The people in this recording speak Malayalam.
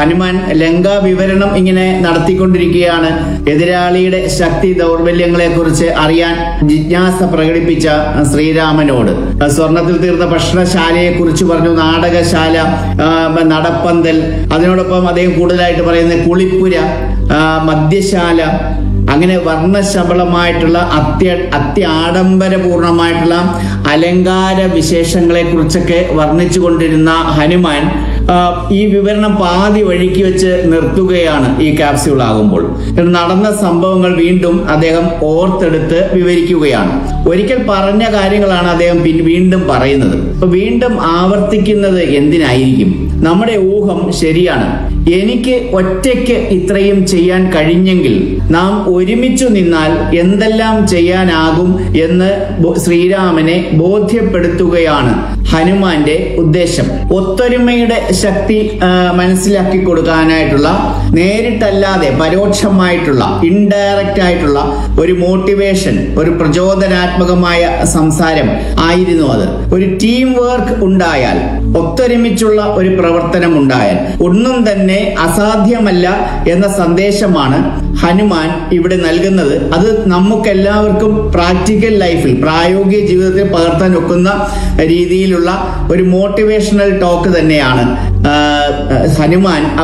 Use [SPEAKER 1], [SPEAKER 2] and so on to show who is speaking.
[SPEAKER 1] ഹനുമാൻ ലങ്കാ വിവരണം ഇങ്ങനെ നടത്തിക്കൊണ്ടിരിക്കുകയാണ് എതിരാളിയുടെ ശക്തി ദൗർബല്യങ്ങളെ കുറിച്ച് അറിയാൻ ജിജ്ഞാസ പ്രകടിപ്പിച്ച ശ്രീരാമനോട് സ്വർണത്തിൽ തീർന്ന ഭക്ഷണശാലയെ കുറിച്ച് പറഞ്ഞു നാടകശാല ആ, നടപ്പന്തൽ അതിനോടൊപ്പം അദ്ദേഹം കൂടുതലായിട്ട് പറയുന്നത് കുളിപ്പുര ആ, മദ്യശാല അങ്ങനെ വർണ്ണശബളമായിട്ടുള്ള അത്യ അത്യാഡംബരപൂർണമായിട്ടുള്ള അലങ്കാര വിശേഷങ്ങളെ കുറിച്ചൊക്കെ വർണ്ണിച്ചു കൊണ്ടിരുന്ന ഹനുമാൻ ആ, ഈ വിവരണം പാതി വഴിക്ക് വെച്ച് നിർത്തുകയാണ് ഈ ക്യാപ്സ്യൂൾ ആകുമ്പോൾ നടന്ന സംഭവങ്ങൾ വീണ്ടും അദ്ദേഹം ഓർത്തെടുത്ത് വിവരിക്കുകയാണ് ഒരിക്കൽ പറഞ്ഞ കാര്യങ്ങളാണ് അദ്ദേഹം പിൻ- വീണ്ടും പറയുന്നത് അപ്പൊ വീണ്ടും ആവർത്തിക്കുന്നത് എന്തിനായിരിക്കും നമ്മുടെ ഊഹം ശരിയാണ് എനിക്ക് ഒറ്റയ്ക്ക് ഇത്രയും ചെയ്യാൻ കഴിഞ്ഞെങ്കിൽ നാം ഒരുമിച്ചു നിന്നാൽ എന്തെല്ലാം ചെയ്യാനാകും എന്ന് ബോ- ശ്രീരാമനെ ബോധ്യപ്പെടുത്തുകയാണ് ഹനുമാന്റെ ഉദ്ദേശം ഒത്തൊരുമയുടെ ശക്തി ആ, മനസ്സിലാക്കി കൊടുക്കാനായിട്ടുള്ള നേരിട്ടല്ലാതെ പരോക്ഷമായിട്ടുള്ള ഇൻഡയറക്റ്റ് ആയിട്ടുള്ള ഒരു മോട്ടിവേഷൻ ഒരു പ്രചോദനാത്മകമായ സംസാരം ആയിരുന്നു അത് ഒരു ടീം വർക്ക് ഉണ്ടായാൽ ഒത്തൊരുമിച്ചുള്ള ഒരു പ്രവർത്തനം ഉണ്ടായാൽ ഒന്നും തന്നെ അസാധ്യമല്ല എന്ന സന്ദേശമാണ് ഹനുമാൻ ഇവിടെ നൽകുന്നത് അത് നമുക്കെല്ലാവർക്കും പ്രാക്ടിക്കൽ ലൈഫിൽ പ്രായോഗിക ജീവിതത്തിൽ പകർത്താൻ ഒക്കുന്ന രീതിയിലുള്ള ഒരു മോട്ടിവേഷണൽ ടോക്ക് തന്നെയാണ് ആ, ഹനുമാൻ